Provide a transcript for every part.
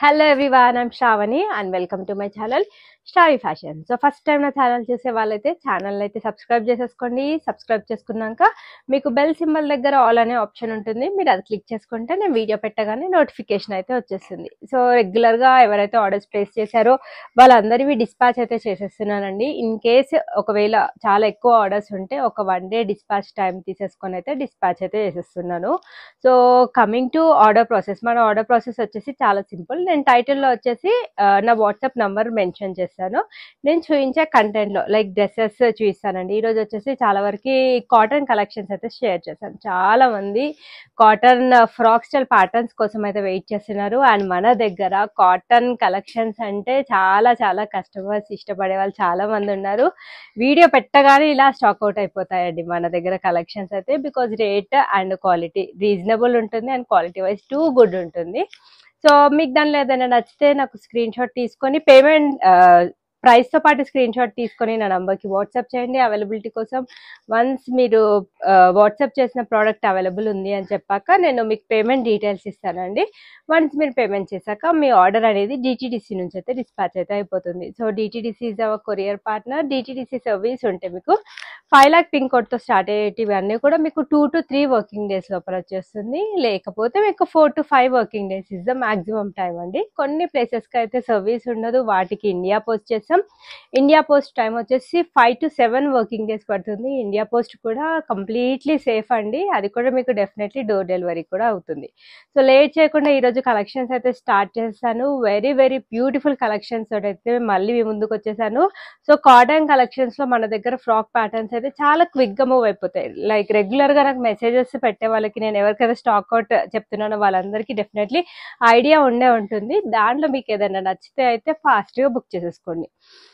hello everyone I'm Shravani and welcome to my channel Starry Fashion so first time నా channel చూసే వాళ్ళైతే channel అయితే subscribe చేసేసుకోండి subscribe చేసుకున్నాక మీకు బెల్ సింబల్ దగ్గర ఆల్ అనే ఆప్షన్ ఉంటుంది మీరు అది క్లిక్ చేసుకుంటే నేను వీడియో పెట్టగానే నోటిఫికేషన్ అయితే వచ్చేస్తుంది సో రెగ్యులర్గా ఎవరైతే ఆర్డర్స్ ప్లేస్ చేశారో వాళ్ళందరివి డిస్పాచ్ అయితే చేసేస్తున్నానండి ఇన్ కేస్ ఒకవేళ చాలా ఎక్కువ ఆర్డర్స్ ఉంటే ఒక వన్ డే డిస్పాచ్ టైం తీసేసుకొని అయితే డిస్పాచ్ అయితే చేసేస్తున్నాను so coming to order process మన ఆర్డర్ ప్రాసెస్ వచ్చేసి చాలా సింపుల్ నేను టైటిల్లో వచ్చేసి ఆ, నా వాట్సాప్ నంబర్ మెన్షన్ చేస్తాను నేను చూపించే కంటెంట్లో లైక్ డ్రెస్సెస్ చూపిస్తానండి ఈరోజు వచ్చేసి చాలా వరకు కాటన్ కలెక్షన్స్ అయితే షేర్ చేశాను చాలా మంది కాటన్ ఫ్రాక్ స్టైల్ ప్యాటర్న్స్ కోసం అయితే వెయిట్ చేస్తున్నారు అండ్ మన దగ్గర కాటన్ కలెక్షన్స్ అంటే చాలా చాలా కస్టమర్స్ ఇష్టపడే వాళ్ళు చాలా మంది ఉన్నారు వీడియో పెట్టగానే ఇలా స్టాక్ అవుట్ అయిపోతాయండి మన దగ్గర కలెక్షన్స్ అయితే because rate and quality reasonable ఉంటుంది and quality wise too good ఉంటుంది సో మీకు దానిలో ఏదైనా నచ్చితే నాకు స్క్రీన్ షాట్ తీసుకొని పేమెంట్ ప్రైస్ తో పాటు స్క్రీన్ షాట్ తీసుకొని నా నంబర్కి వాట్సాప్ చేయండి అవైలబిలిటీ కోసం వన్స్ మీరు వాట్సాప్ చేసిన ప్రోడక్ట్ అవైలబుల్ ఉంది అని చెప్పాక నేను మీకు పేమెంట్ డీటెయిల్స్ ఇస్తానండి వన్స్ మీరు పేమెంట్ చేశాక మీ ఆర్డర్ అనేది డిటీడీసీ నుంచి అయితే డిస్పాచ్ అయితే అయిపోతుంది so DTDC is our courier partner DTDC service ఉంటే మీకు ఫైవ్ లాక్ పిన్ కోడ్తో స్టార్ట్ అయ్యేటివి అన్నీ కూడా మీకు two to three working days లోపల వచ్చేస్తుంది లేకపోతే మీకు four to five working days is the maximum time అండి కొన్ని ప్లేసెస్కి అయితే సర్వీస్ ఉండదు వాటికి ఇండియా పోస్ట్ చేస్తాం ఇండియా పోస్ట్ టైం వచ్చేసి five to seven working days పడుతుంది ఇండియా పోస్ట్ కూడా కంప్లీట్లీ సేఫ్ అండి అది కూడా మీకు డెఫినెట్లీ డోర్ డెలివరీ కూడా అవుతుంది సో లేట్ చేయకుండా ఈరోజు కలెక్షన్స్ అయితే స్టార్ట్ చేస్తాను వెరీ వెరీ బ్యూటిఫుల్ కలెక్షన్స్ అయితే మళ్ళీ మీ ముందుకు వచ్చేసాను సో కాటన్ కలెక్షన్స్ లో మన దగ్గర ఫ్రాక్ ప్యాటర్న్స్ అయితే చాలా క్విక్ గా మూవ్ అయిపోతాయి లైక్ రెగ్యులర్ గా నాకు మెసేజెస్ పెట్టే వాళ్ళకి నేను ఎవరికైతే స్టాక్ అవుట్ చెప్తున్నానో వాళ్ళందరికీ డెఫినెట్లీ ఐడియా ఉండే ఉంటుంది దాంట్లో మీకు ఏదైనా నచ్చితే అయితే ఫాస్ట్ గా బుక్ చేసేసుకోండి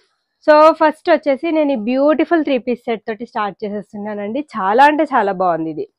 సో ఫస్ట్ వచ్చేసి నేను ఈ బ్యూటిఫుల్ త్రీ పీస్ సెట్ తోటి స్టార్ట్ చేసేస్తున్నానండి చాలా అంటే చాలా బాగుంది ఇది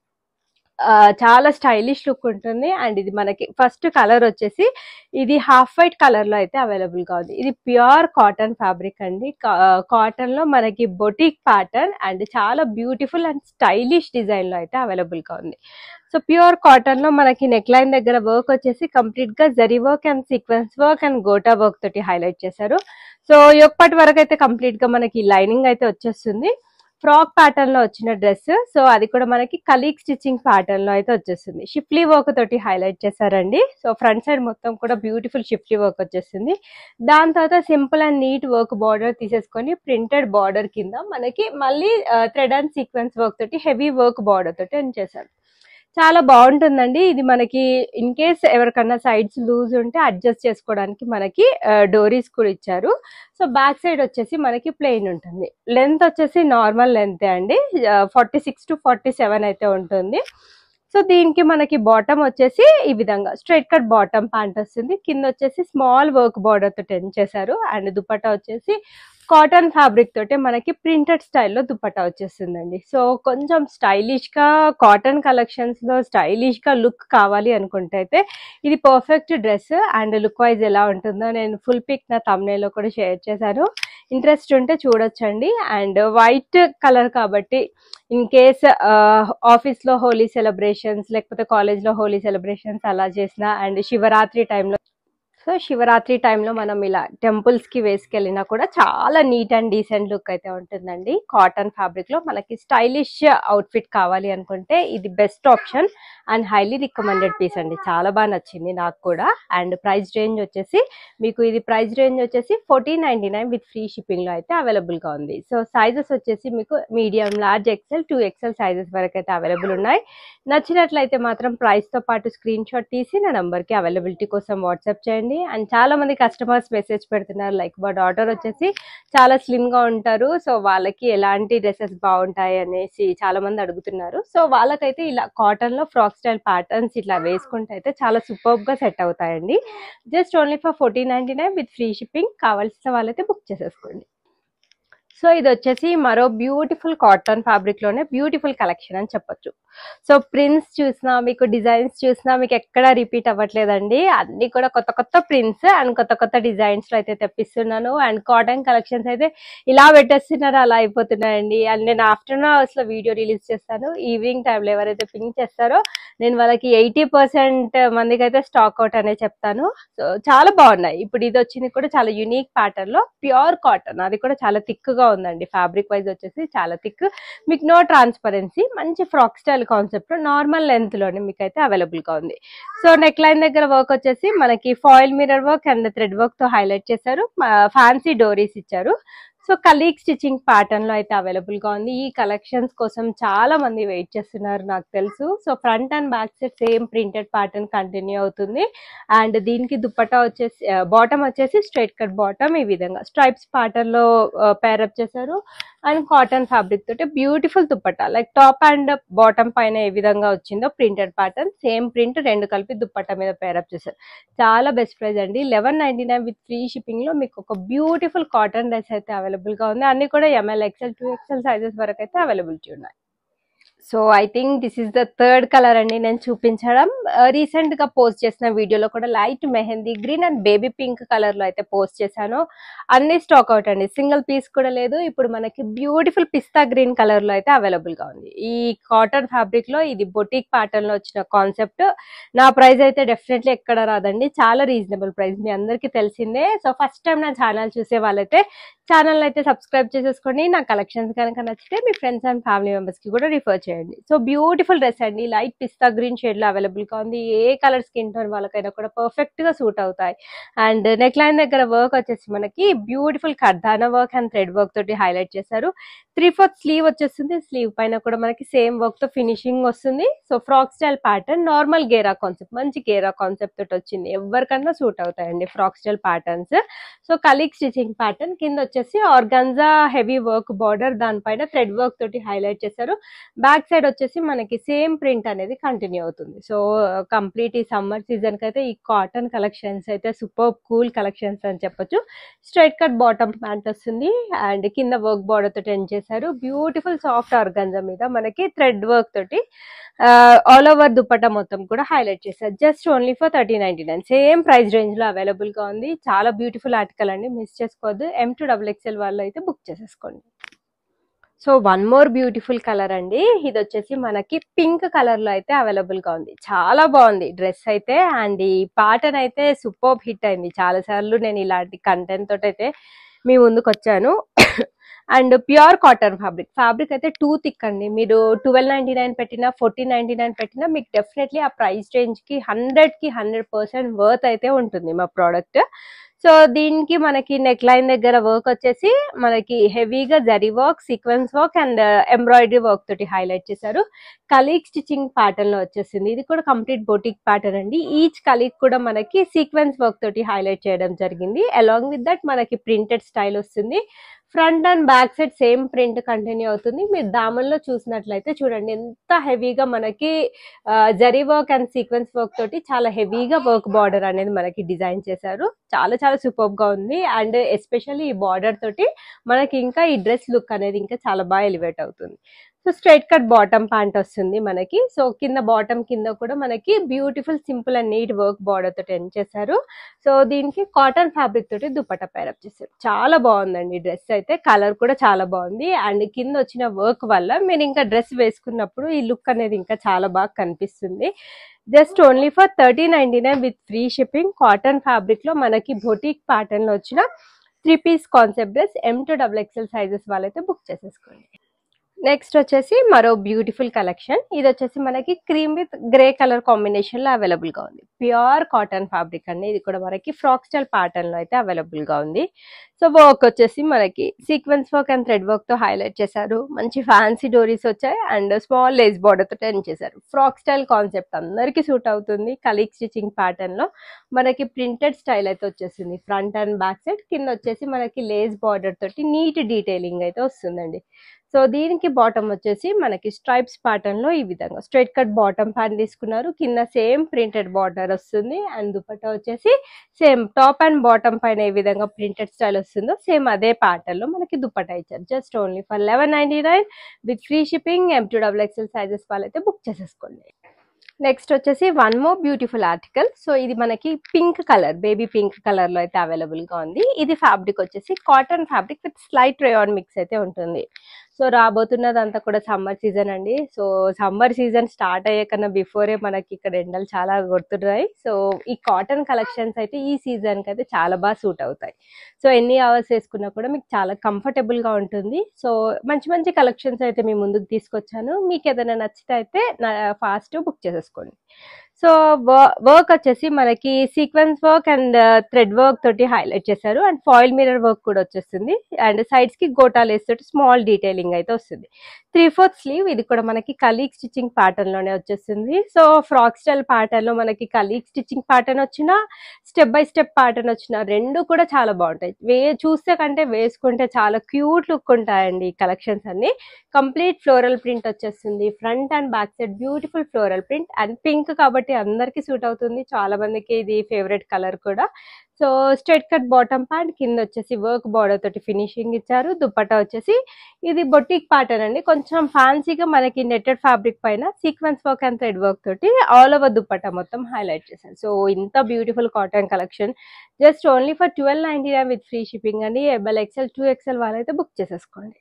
ఆ, చాలా స్టైలిష్ లుక్ ఉంటుంది అండ్ ఇది మనకి ఫస్ట్ కలర్ వచ్చేసి ఇది హాఫ్ వైట్ కలర్ లో అయితే అవైలబుల్ గా ఉంది ఇది ప్యూర్ కాటన్ ఫ్యాబ్రిక్ అండి కాటన్ లో మనకి బొటిక్ ప్యాటర్న్ అండ్ చాలా బ్యూటిఫుల్ అండ్ స్టైలిష్ డిజైన్ లో అయితే అవైలబుల్ గా ఉంది సో ప్యూర్ కాటన్ లో మనకి నెక్ లైన్ దగ్గర వర్క్ వచ్చేసి కంప్లీట్ గా zari work and sequence work and gota work తోటి హైలైట్ చేశారు సో యొక్కటి వరకు అయితే కంప్లీట్ గా మనకి లైనింగ్ అయితే వచ్చేస్తుంది ఫ్రాక్ ప్యాటర్న్ లో వచ్చిన డ్రెస్ సో అది కూడా మనకి కలీగ్ స్టిచ్చింగ్ ప్యాటర్న్ లో అయితే వచ్చేస్తుంది షిఫ్లీ వర్క్ తోటి హైలైట్ చేశారండి సో ఫ్రంట్ సైడ్ మొత్తం కూడా బ్యూటిఫుల్ షిఫ్లీ వర్క్ వచ్చేస్తుంది దాని తర్వాత simple and neat work border తీసేసుకొని ప్రింటెడ్ బార్డర్ కింద మనకి మళ్ళీ థ్రెడ్ అండ్ సీక్వెన్స్ వర్క్ తోటి హెవీ వర్క్ బార్డర్ తోటి అని చేశారు చాలా బాగుంటుందండి ఇది మనకి ఇన్ కేస్ ఎవరికన్నా సైడ్స్ లూజ్ ఉంటే అడ్జస్ట్ చేసుకోవడానికి మనకి డోరీస్ కూడా ఇచ్చారు సో బ్యాక్ సైడ్ వచ్చేసి మనకి ప్లెయిన్ ఉంటుంది లెంత్ వచ్చేసి నార్మల్ లెంతే అండి forty six to forty seven అయితే ఉంటుంది సో దీనికి మనకి బాటమ్ వచ్చేసి ఈ విధంగా స్ట్రైట్ కట్ బాటమ్ ప్యాంట్ వస్తుంది కింద వచ్చేసి స్మాల్ వర్క్ బార్డర్ తో టెన్ చేశారు అండ్ దుపట్టా వచ్చేసి కాటన్ ఫ్యాబ్రిక్ తోటే మనకి ప్రింటెడ్ స్టైల్లో దుపట్టా వచ్చేస్తుందండి సో కొంచెం స్టైలిష్ గా కాటన్ కలెక్షన్స్ లో స్టైలిష్ గా లుక్ కావాలి అనుకుంటే అయితే ఇది perfect dress and look wise ఎలా ఉంటుందో నేను ఫుల్ పిక్ నా తమ్నేలో కూడా షేర్ చేశాను ఇంట్రెస్ట్ ఉంటే చూడొచ్చండి అండ్ వైట్ కలర్ కాబట్టి ఇన్ కేస్ ఆఫీస్ లో హోలీ సెలబ్రేషన్స్ లేకపోతే కాలేజ్ లో హోలీ సెలబ్రేషన్స్ అలా చేసిన అండ్ శివరాత్రి టైంలో సో శివరాత్రి టైంలో మనం ఇలా టెంపుల్స్ కి వేసుకెళ్ళినా కూడా చాలా నీట్ అండ్ డీసెంట్ లుక్ అయితే ఉంటుందండి కాటన్ ఫ్యాబ్రిక్ లో మనకి స్టైలిష్ అవుట్ఫిట్ కావాలి అనుకుంటే ఇది best option and highly recommended piece అండి చాలా బాగా నచ్చింది నాకు కూడా అండ్ ప్రైస్ రేంజ్ వచ్చేసి మీకు ఇది ప్రైస్ రేంజ్ వచ్చేసి fourteen ninety nine with free shipping లో అయితే అవైలబుల్ గా ఉంది సో సైజెస్ వచ్చేసి మీకు medium large XL two XL sizes వరకు అయితే అవైలబుల్ ఉన్నాయి నచ్చినట్లయితే మాత్రం ప్రైస్ తో పాటు స్క్రీన్ షాట్ తీసి నా నంబర్ కి అవైలబిలిటీ కోసం వాట్సాప్ చేయండి అండ్ చాలా మంది కస్టమర్స్ మెసేజ్ పెడుతున్నారు లైక్ మా డాటర్ వచ్చేసి చాలా స్లిమ్ గా ఉంటారు సో వాళ్ళకి ఎలాంటి డ్రెస్సెస్ బాగుంటాయి అనేసి చాలా మంది అడుగుతున్నారు సో వాళ్ళకైతే ఇలా కాటన్ లో ఫ్రాక్ స్టైల్ ప్యాటర్న్స్ ఇట్లా వేసుకుంటే అయితే చాలా సూపర్ గా సెట్ అవుతాయండి just only for fourteen ninety nine with free shipping కావాల్సిన వాళ్ళైతే బుక్ చేసేసుకోండి సో ఇది వచ్చేసి మరో బ్యూటిఫుల్ కాటన్ ఫ్యాబ్రిక్ లోనే బ్యూటిఫుల్ కలెక్షన్ అని చెప్పొచ్చు సో ప్రింట్స్ చూసినా మీకు డిజైన్స్ చూసినా మీకు ఎక్కడ రిపీట్ అవ్వట్లేదండి అన్ని కూడా కొత్త కొత్త ప్రింట్స్ అండ్ కొత్త కొత్త డిజైన్స్ లో అయితే తెప్పిస్తున్నాను అండ్ కాటన్ కలెక్షన్స్ అయితే ఇలా పెట్టేస్తున్నారు అలా అయిపోతున్నాయండి అండ్ నేను ఆఫ్టర్నూన్ అవర్స్ లో వీడియో రిలీజ్ చేస్తాను ఈవినింగ్ టైంలో ఎవరైతే పింక్ చేస్తారో నేను వాళ్ళకి ఎయిటీ పర్సెంట్ మందికి అయితే స్టాక్ అవుట్ అనే చెప్తాను సో చాలా బాగున్నాయి ఇప్పుడు ఇది వచ్చింది కూడా చాలా యూనిక్ ప్యాటర్న్ లో ప్యూర్ కాటన్ అది కూడా చాలా థిక్ గా ఉందండి ఫ్యాబ్రిక్ వైజ్ వచ్చేసి చాలా థిక్ మీకు నో ట్రాన్స్పరెన్సీ మంచి frock style concept normal length లోనే మీకు అయితే అవైలబుల్ గా ఉంది సో నెక్ లైన్ దగ్గర వర్క్ వచ్చేసి మనకి foil mirror work and thread work తో హైలైట్ చేశారు ఫ్యాన్సీ డోరీస్ ఇచ్చారు సో కలీగ్ స్టిచ్చింగ్ ప్యాటర్న్ లో అయితే అవైలబుల్ గా ఉంది ఈ కలెక్షన్స్ కోసం చాలా మంది వెయిట్ చేస్తున్నారు నాకు తెలుసు so front and back side same printed pattern continue అవుతుంది అండ్ దీనికి దుప్పటా వచ్చేసి బాటమ్ వచ్చేసి స్ట్రైట్ కట్ బాటమ్ ఈ విధంగా స్ట్రైప్స్ ప్యాటర్న్ లో పేరప్ చేశారు అండ్ కాటన్ ఫ్యాబ్రిక్ తోటి beautiful dupatta like top and bottom పైన ఏ విధంగా వచ్చిందో ప్రింటెడ్ ప్యాటర్న్ సేమ్ ప్రింట్ రెండు కలిపి దుప్పట్టా మీద పేరప్ చేశారు చాలా బెస్ట్ ప్రైస్ అండి eleven ninety nine with free shipping లో మీకు ఒక బ్యూటిఫుల్ కాటన్ డ్రెస్ అయితే అవైలబుల్ గా ఉంది అన్ని కూడా M L XL two XL sizes వరకు అయితే అవైలబిలిటీ ఉన్నాయి so I think this is the third colour అండి నేను చూపించడం రీసెంట్ గా పోస్ట్ చేసిన వీడియోలో కూడా light mehndi green and baby pink colour లో అయితే పోస్ట్ చేశాను అన్ని స్టాక్ అవుట్ అండి సింగిల్ పీస్ కూడా లేదు ఇప్పుడు మనకి బ్యూటిఫుల్ పిస్తా గ్రీన్ కలర్ లో అయితే అవైలబుల్ గా ఉంది ఈ కాటన్ ఫ్యాబ్రిక్ లో ఇది బొటిక్ ప్యాటర్న్ లో వచ్చిన కాన్సెప్ట్ నా ప్రైస్ అయితే డెఫినెట్లీ ఎక్కడ రాదండి చాలా రీజనబుల్ ప్రైస్ మీ అందరికీ తెలిసిందే సో ఫస్ట్ టైం నా ఛానల్ చూసే వాళ్ళైతే ఛానల్ అయితే సబ్స్క్రైబ్ చేసేసుకోండి నా కలెక్షన్స్ కనుక నచ్చితే మీ ఫ్రెండ్స్ అండ్ ఫ్యామిలీ మెంబర్స్ కి కూడా రిఫర్ చేయండి సో బ్యూటిఫుల్ డ్రెస్ అండి లైట్ పిస్తా గ్రీన్ షేడ్ లో అవైలబుల్ గా ఉంది ఏ కలర్ స్కిన్ టోన్ వాళ్ళకైనా కూడా పర్ఫెక్ట్ గా సూట్ అవుతాయి అండ్ నెక్ లైన్ దగ్గర వర్క్ వచ్చేసి మనకి బ్యూటిఫుల్ కర్దానా వర్క్ అండ్ థ్రెడ్ వర్క్ తోటి హైలైట్ చేశారు త్రీ ఫోర్త్ స్లీవ్ వచ్చేస్తుంది స్లీవ్ పైన కూడా మనకి సేమ్ వర్క్ తో ఫినిషింగ్ వస్తుంది so frock style pattern normal గేరా కాన్సెప్ట్ మంచి గేరా కాన్సెప్ట్ తోటి వచ్చింది ఎవరికన్నా సూట్ అవుతాయండి ఫ్రాక్ స్టైల్ ప్యాటర్న్స్ సో కలీగ్ స్టిచింగ్ ప్యాటర్న్ కింద వచ్చేసి ఆర్గన్జా హెవీ వర్క్ బార్డర్ దానిపైన థ్రెడ్ వర్క్ తోటి హైలైట్ చేశారు బ్యాక్ సైడ్ వచ్చేసి మనకి సేమ్ ప్రింట్ అనేది కంటిన్యూ అవుతుంది సో కంప్లీట్ ఈ సమ్మర్ సీజన్ కి అయితే ఈ కాటన్ కలెక్షన్స్ అయితే సూపర్ కూల్ కలెక్షన్స్ అని చెప్పొచ్చు స్ట్రైట్ కట్ బాటమ్ ప్యాంట్ వస్తుంది అండ్ కింద వర్క్ బార్డర్ తోటి ఎండ్ చేశారు బ్యూటిఫుల్ సాఫ్ట్ ఆర్గన్జా మీద మనకి థ్రెడ్ వర్క్ తోటి ఆల్ ఓవర్ దుపట్టా మొత్తం కూడా హైలైట్ చేశారు just only for thirty ninety nine same price range లో అవైలబుల్ గా ఉంది చాలా బ్యూటిఫుల్ ఆర్టికల్ అండి మిస్ చేసుకోవద్దు ఎం టు డబుల్ ఎక్స్ఎల్ వాళ్ళు అయితే బుక్ చేసేసుకోండి so one more beautiful colour అండి ఇది వచ్చేసి మనకి పింక్ కలర్ లో అయితే అవైలబుల్ గా ఉంది చాలా బాగుంది డ్రెస్ అయితే అండ్ ఈ ప్యాటర్న్ అయితే సూపర్ హిట్ అయింది చాలా సార్లు నేను ఇలాంటి కంటెంట్ తోటి అయితే మీ ముందుకు వచ్చాను and pure cotton fabric fabric అయితే టూ థిక్ అండి మీరు ట్వెల్వ్ నైన్టీ నైన్ పెట్టినా ఫోర్టీన్ నైన్టీ నైన్ పెట్టినా మీకు డెఫినెట్లీ ఆ ప్రైస్ రేంజ్ కి హండ్రెడ్ కి హండ్రెడ్ పర్సెంట్ వర్త్ అయితే ఉంటుంది మా ప్రోడక్ట్ సో దీనికి మనకి నెక్ లైన్ దగ్గర వర్క్ వచ్చేసి మనకి హెవీగా zari work sequence work and embroidery work తోటి హైలైట్ చేశారు కలీగ్ స్టిచ్చింగ్ ప్యాటర్న్ లో వచ్చేసింది ఇది కూడా కంప్లీట్ బొటిక్ ప్యాటర్న్ అండి ఈచ్ కలీగ్ కూడా మనకి సీక్వెన్స్ వర్క్ తోటి హైలైట్ చేయడం జరిగింది అలాంగ్ విత్ దట్ మనకి ప్రింటెడ్ స్టైల్ వస్తుంది front and back side same print continue అవుతుంది మీరు దామన్లో చూసినట్లయితే చూడండి ఎంత హెవీగా మనకి zari work and sequence work తోటి చాలా హెవీగా వర్క్ బార్డర్ అనేది మనకి డిజైన్ చేశారు చాలా చాలా సూపర్ గా ఉంది అండ్ ఎస్పెషల్లీ ఈ బార్డర్ తోటి మనకి ఇంకా ఈ డ్రెస్ లుక్ అనేది ఇంకా చాలా బాగా ఎలివేట్ అవుతుంది so straight cut bottom pant వస్తుంది మనకి సో కింద బాటమ్ కింద కూడా మనకి beautiful simple and neat work border తోటి ఎండ్ చేశారు సో దీనికి కాటన్ ఫ్యాబ్రిక్ తోటి దుపట్టా పేరప్ చేశారు చాలా బాగుందండి డ్రెస్ అయితే కలర్ కూడా చాలా బాగుంది అండ్ కింద వచ్చిన వర్క్ వల్ల మీరు ఇంకా డ్రెస్ వేసుకున్నప్పుడు ఈ లుక్ అనేది ఇంకా చాలా బాగా కనిపిస్తుంది just only for thirty ninety nine with free shipping cotton fabric లో మనకి బొటిక్ ప్యాటర్న్ లో వచ్చిన three piece concept dress M to double XL sizes వాళ్ళైతే బుక్ చేసేసుకోండి నెక్స్ట్ వచ్చేసి మరో బ్యూటిఫుల్ కలెక్షన్ ఇది వచ్చేసి మనకి cream with grey colour combination లో అవైలబుల్ గా ఉంది ప్యూర్ కాటన్ ఫ్యాబ్రిక్ అండి ఇది కూడా మనకి ఫ్రాక్ స్టైల్ ప్యాటర్న్ లో అయితే అవైలబుల్ గా ఉంది సో వర్క్ వచ్చేసి మనకి sequence work and thread work తో హైలైట్ చేశారు మంచి ఫ్యాన్సీ డోరీస్ వచ్చాయి అండ్ స్మాల్ లేస్ బార్డర్ తో టెన్ చేశారు ఫ్రాక్ స్టైల్ కాన్సెప్ట్ అందరికి సూట్ అవుతుంది కలీగ్ స్టిచింగ్ ప్యాటర్న్ లో మనకి ప్రింటెడ్ స్టైల్ అయితే వచ్చేసింది ఫ్రంట్ అండ్ బ్యాక్ సైడ్ కింద వచ్చేసి మనకి లేస్ బార్డర్ తోటి నీట్ డీటెయిలింగ్ అయితే వస్తుందండి సో దీనికి బాటమ్ వచ్చేసి మనకి స్ట్రైప్స్ ప్యాటర్న్ లో ఈ విధంగా స్ట్రైట్ కట్ బాటమ్ ప్యాంట్ తీసుకున్నారు కింద సేమ్ ప్రింటెడ్ బార్డర్ వస్తుంది అండ్ దుపట్టా వచ్చేసి సేమ్ టాప్ అండ్ బాటమ్ పైన ఏ విధంగా ప్రింటెడ్ స్టైల్ వస్తుందో సేమ్ అదే ప్యాటర్న్ లో మనకి దుపట్టా ఇచ్చారు just only for eleven ninety nine with free shipping M to double XL sizes వాళ్ళైతే బుక్ చేసేసుకోండి నెక్స్ట్ వచ్చేసి one more beautiful article so ఇది మనకి pink colour baby pink colour లో అయితే అవైలబుల్ గా ఉంది ఇది ఫ్యాబ్రిక్ వచ్చేసి cotton fabric with slight rayon mix అయితే ఉంటుంది సో రాబోతున్నదంతా కూడా సమ్మర్ సీజన్ అండి సో సమ్మర్ సీజన్ స్టార్ట్ అయ్యే కన్నా బిఫోరే మనకి ఇక్కడ ఎండలు చాలా కొడుతున్నాయి సో ఈ కాటన్ కలెక్షన్స్ అయితే ఈ సీజన్ కి అయితే చాలా బాగా సూట్ అవుతాయి సో ఎన్ని అవర్స్ వేసుకున్నా కూడా మీకు చాలా కంఫర్టబుల్ గా ఉంటుంది సో మంచి మంచి కలెక్షన్స్ అయితే మీ ముందుకు తీసుకొచ్చాను మీకు ఏదైనా నచ్చితే అయితే ఫాస్ట్ బుక్ చేసేసుకోండి సో వర్క్ వచ్చేసి మనకి sequence work and thread work తోటి హైలైట్ చేశారు అండ్ ఫాయిల్ మిరర్ వర్క్ కూడా వచ్చేస్తుంది అండ్ సైడ్స్ కి గోటాలు వేస్తోటి స్మాల్ డీటెయిలింగ్ అయితే వస్తుంది త్రీ ఫోర్త్ స్లీవ్ ఇది కూడా మనకి కలీగ్ స్టిచ్చింగ్ ప్యాటర్న్ లోనే వచ్చేస్తుంది సో ఫ్రాక్ స్టైల్ ప్యాటర్న్ లో మనకి కలీగ్ స్టిచ్చింగ్ ప్యాటర్న్ వచ్చిన స్టెప్ బై స్టెప్ ప్యాటర్న్ వచ్చిన రెండు కూడా చాలా బాగుంటాయి వే చూస్తే కంటే వేసుకుంటే చాలా క్యూట్ లుక్ ఉంటాయండి ఈ కలెక్షన్స్ అన్ని కంప్లీట్ ఫ్లోరల్ ప్రింట్ వచ్చేస్తుంది front and back side beautiful floral print and pink కాబట్టి అందరికి సూట్ అవుతుంది చాలా మందికి ఇది ఫేవరెట్ కలర్ కూడా so straight cut bottom pant కింద వచ్చేసి వర్క్ బార్డర్ తోటి ఫినిషింగ్ ఇచ్చారు దుప్పట్టా వచ్చేసి ఇది బొటిక్ ప్యాటర్న్ అండి కొంచెం ఫ్యాన్సీగా మనకి నెట్టెడ్ ఫ్యాబ్రిక్ పైన sequence work and thread work తోటి ఆల్ ఓవర్ దుప్పట్టా మొత్తం హైలైట్ చేశారు సో ఇంత beautiful cotton collection just only for twelve ninety nine with free shipping అండి ఎబల్ ఎక్సెల్ టూ ఎక్సెల్ వాళ్ళైతే బుక్ చేసేసుకోండి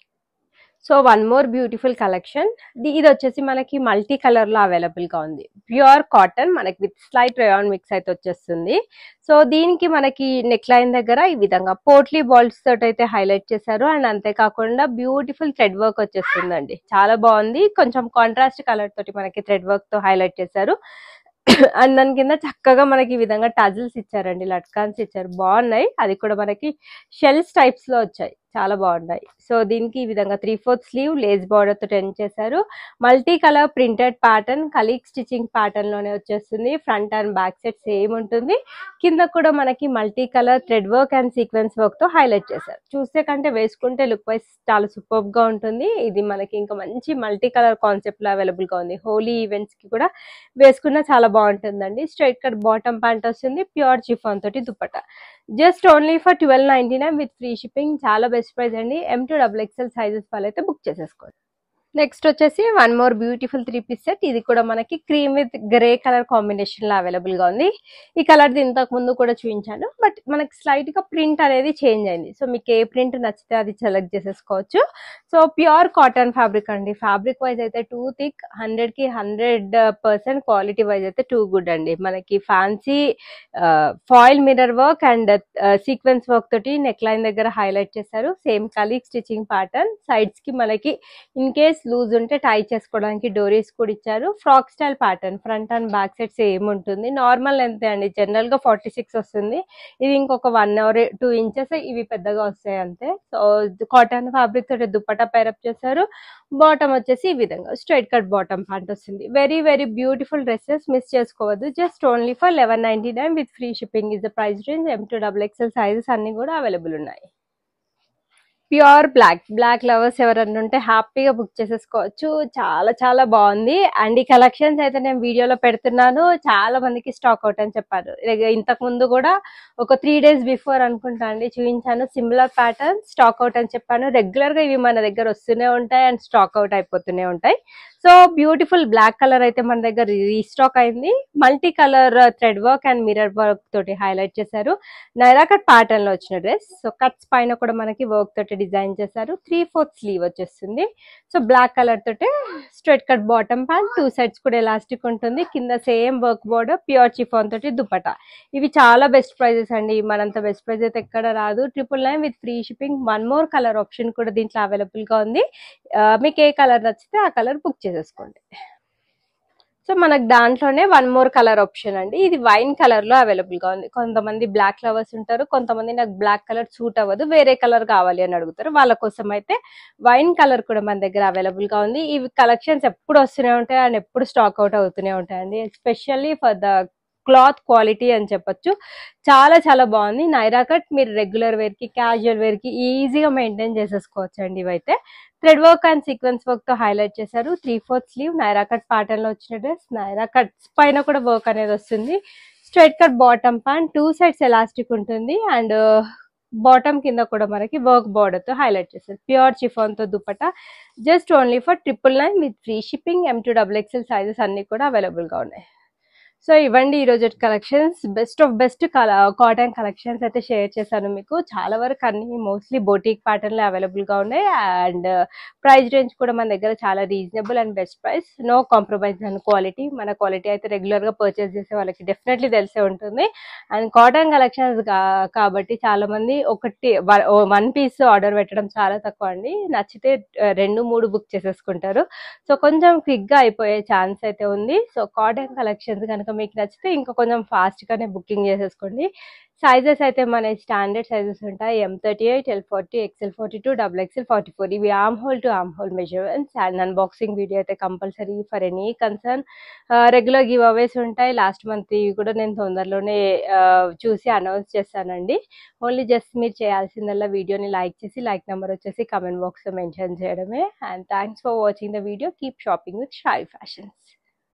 so one more beautiful collection ఇది వచ్చేసి మనకి మల్టీ కలర్ లో అవైలబుల్ గా ఉంది ప్యూర్ కాటన్ మనకి విత్ స్లైట్ రేయాన్ మిక్స్ అయితే వచ్చేస్తుంది సో దీనికి మనకి నెక్ లైన్ దగ్గర ఈ విధంగా పోట్లీ బాల్స్ తోటి అయితే హైలైట్ చేశారు అండ్ అంతేకాకుండా బ్యూటిఫుల్ థ్రెడ్ వర్క్ వచ్చేస్తుందండి చాలా బాగుంది కొంచెం కాంట్రాస్ట్ కలర్ తోటి మనకి థ్రెడ్ వర్క్ తో హైలైట్ చేశారు అండ్ దాని కింద చక్కగా మనకి ఈ విధంగా టజిల్స్ ఇచ్చారండి లట్కాన్స్ ఇచ్చారు బాగున్నాయి అది కూడా మనకి షెల్స్ టైప్స్ లో వచ్చాయి చాలా బాగున్నాయి సో దీనికి ఈ విధంగా three fourth sleeve lace border తో టెన్ చేశారు మల్టీ కలర్ ప్రింటెడ్ ప్యాటర్న్ కలీగ్ స్టిచ్చింగ్ ప్యాటర్న్ లోనే వచ్చేస్తుంది front and back side same ఉంటుంది కింద కూడా మనకి multi colour thread work and sequence work తో హైలైట్ చేశారు చూస్తే కంటే వేసుకుంటే లుక్ వైస్ చాలా సూపర్ గా ఉంటుంది ఇది మనకి ఇంకా మంచి మల్టీ కలర్ కాన్సెప్ట్ లో అవైలబుల్ గా ఉంది హోలీ ఈవెంట్స్ కి కూడా వేసుకున్నా చాలా బాగుంటుందండి స్ట్రైట్ కట్ బాటమ్ ప్యాంట్ వస్తుంది ప్యూర్ చిఫాన్ తోటి dupatta just only for twelve ninety nine with free shipping చాలా బెస్ట్ ప్రైస్ అండి M to double XL sizes వాళ్ళైతే బుక్ చేసేసుకోండి నెక్స్ట్ వచ్చేసి one more beautiful three piece set ఇది కూడా మనకి cream with grey colour combination లో అవైలబుల్ గా ఉంది ఈ కలర్ ఇంతకు ముందు కూడా చూపించాను బట్ మనకి స్లైట్ గా ప్రింట్ అనేది చేంజ్ అయింది సో మీకు ఏ ప్రింట్ నచ్చితే అది సెలెక్ట్ చేసేసుకోవచ్చు సో ప్యూర్ కాటన్ ఫ్యాబ్రిక్ అండి ఫ్యాబ్రిక్ వైజ్ అయితే టూ థిక్ హండ్రెడ్ కి హండ్రెడ్ పర్సెంట్ క్వాలిటీ వైజ్ అయితే టూ గుడ్ అండి మనకి fancy foil mirror work and sequence work తోటి నెక్ లైన్ దగ్గర హైలైట్ చేశారు సేమ్ కలీగ్ స్టిచ్చింగ్ ప్యాటర్న్ సైడ్స్ కి మనకి ఇన్ కేస్ లూజ్ ఉంటే టై చేసుకోవడానికి డోరీస్ కూడా ఇచ్చారు frock style pattern front and back side same ఉంటుంది నార్మల్ ఎంతే అండి జనరల్ గా ఫార్టీ సిక్స్ వస్తుంది ఇది ఇంకొక వన్ అవర్ టూ ఇంచెస్ ఇవి పెద్దగా వస్తాయి అంతే సో కాటన్ ఫ్యాబ్రిక్ తోటి దుప్పటా పైరప్ చేశారు బాటమ్ వచ్చేసి ఈ విధంగా స్ట్రైట్ కట్ బాటమ్ ప్యాంట్ వస్తుంది very very beautiful dresses miss చేసుకోవద్దు just only for eleven ninety nine with free shipping is the price range M to double XL sizes అన్ని కూడా available ఉన్నాయి ప్యూర్ బ్లాక్ బ్లాక్ లవర్స్ ఎవరన్నా ఉంటే హ్యాపీగా book చేసేసుకోవచ్చు చాలా చాలా బాగుంది అండ్ ఈ కలెక్షన్స్ అయితే నేను వీడియోలో పెడుతున్నాను చాలా మందికి స్టాక్ అవుట్ అని చెప్పారు ఇక ఇంతకు ముందు కూడా ఒక త్రీ డేస్ బిఫోర్ అనుకుంటా అండి చూపించాను సిమిలర్ ప్యాటర్న్ స్టాక్ అవుట్ అని చెప్పాను రెగ్యులర్ గా ఇవి మన దగ్గర వస్తూనే ఉంటాయి అండ్ స్టాక్ అవుట్ అయిపోతూనే ఉంటాయి సో బ్యూటిఫుల్ బ్లాక్ కలర్ అయితే మన దగ్గర రీస్టాక్ అయింది multi colour thread work and mirror work తోటి హైలైట్ చేశారు నైరా కట్ ప్యాటర్న్ లో వచ్చిన డ్రెస్ సో కట్స్ పైన కూడా మనకి వర్క్ తోటి డిజైన్ చేశారు త్రీ ఫోర్త్ స్లీవ్ వచ్చేస్తుంది సో బ్లాక్ కలర్ తోటి straight cut bottom pant two sides కూడా ఎలాస్టిక్ ఉంటుంది కింద same work border pure chiffon తోటి దుపట్టా ఇవి చాలా బెస్ట్ ప్రైజెస్ అండి మనంత బెస్ట్ ప్రైస్ అయితే ఎక్కడ రాదు triple nine with free shipping one more colour option కూడా దీంట్లో అవైలబుల్ గా ఉంది ఆ, మీకు ఏ కలర్ నచ్చితే ఆ కలర్ బుక్ చేసేసుకోండి సో మనకు దాంట్లోనే వన్ మోర్ కలర్ ఆప్షన్ అండి ఇది వైన్ కలర్ లో అవైలబుల్ గా ఉంది కొంతమంది బ్లాక్ లవర్స్ ఉంటారు కొంతమంది నాకు బ్లాక్ కలర్ సూట్ అవ్వదు వేరే కలర్ కావాలి అని అడుగుతారు వాళ్ళ కోసం అయితే వైన్ కలర్ కూడా మన దగ్గర అవైలబుల్ గా ఉంది ఇవి కలెక్షన్స్ ఎప్పుడు వస్తూనే ఉంటాయి అండ్ ఎప్పుడు స్టాక్ అవుట్ అవుతూనే ఉంటాయండి especially for the cloth quality అని చెప్పొచ్చు చాలా చాలా బాగుంది నైరా కట్ మీరు రెగ్యులర్ వేర్ కి క్యాజువల్ వేర్ కి ఈజీగా మెయింటైన్ చేసేసుకోవచ్చు అండి ఇవైతే thread work and sequence work తో హైలైట్ చేశారు three fourth sleeve Naira cut pattern లో వచ్చిన డ్రెస్ నైరా కట్స్ పైన కూడా వర్క్ అనేది వస్తుంది straight cut bottom pant two sides elastic ఉంటుంది అండ్ బాటమ్ కింద కూడా మనకి వర్క్ బార్డర్ తో హైలైట్ చేశారు ప్యూర్ చిఫాన్ తో dupatta just only for triple nine with free shipping M to double XL sizes అన్ని కూడా అవైలబుల్ గా ఉన్నాయి సో ఇవ్వండి ఈ రోజు collections best of best cotton collections అయితే షేర్ చేశాను మీకు చాలా వరకు అన్ని మోస్ట్లీ బోటిక్ ప్యాటర్న్లో అవైలబుల్ గా ఉన్నాయి అండ్ ప్రైస్ రేంజ్ కూడా మన దగ్గర చాలా reasonable and best price no compromise and quality మన క్వాలిటీ అయితే రెగ్యులర్ గా పర్చేస్ చేసే వాళ్ళకి డెఫినెట్లీ తెలిసే ఉంటుంది అండ్ కాటన్ కలెక్షన్స్ కాబట్టి చాలా మంది ఒకటి వన్ పీస్ ఆర్డర్ పెట్టడం చాలా తక్కువ అండి నచ్చితే ఆ, రెండు మూడు బుక్ చేసేసుకుంటారు సో కొంచెం క్విక్ గా అయిపోయే ఛాన్స్ అయితే ఉంది సో కాటన్ కలెక్షన్స్ కనుక మీకు నచ్చితే ఇంకా కొంచెం ఫాస్ట్ గానే బుకింగ్ చేసేసుకోండి సైజెస్ అయితే మన స్టాండర్డ్ సైజెస్ ఉంటాయి M thirty eight L forty XL forty two double XL forty four ఇవి armhole to armhole measurements and unboxing video అయితే compulsory for any concern regular giveaways ఉంటాయి last month ఇవి కూడా నేను తొందరలోనే ఆ, చూసి అనౌన్స్ చేస్తానండి ఓన్లీ జస్ట్ మీరు చేయాల్సిందల్లా వీడియోని లైక్ చేసి లైక్ నెంబర్ వచ్చేసి కమెంట్ బాక్స్లో మెన్షన్ చేయడమే and thanks for watching the video keep shopping with Shayi fashions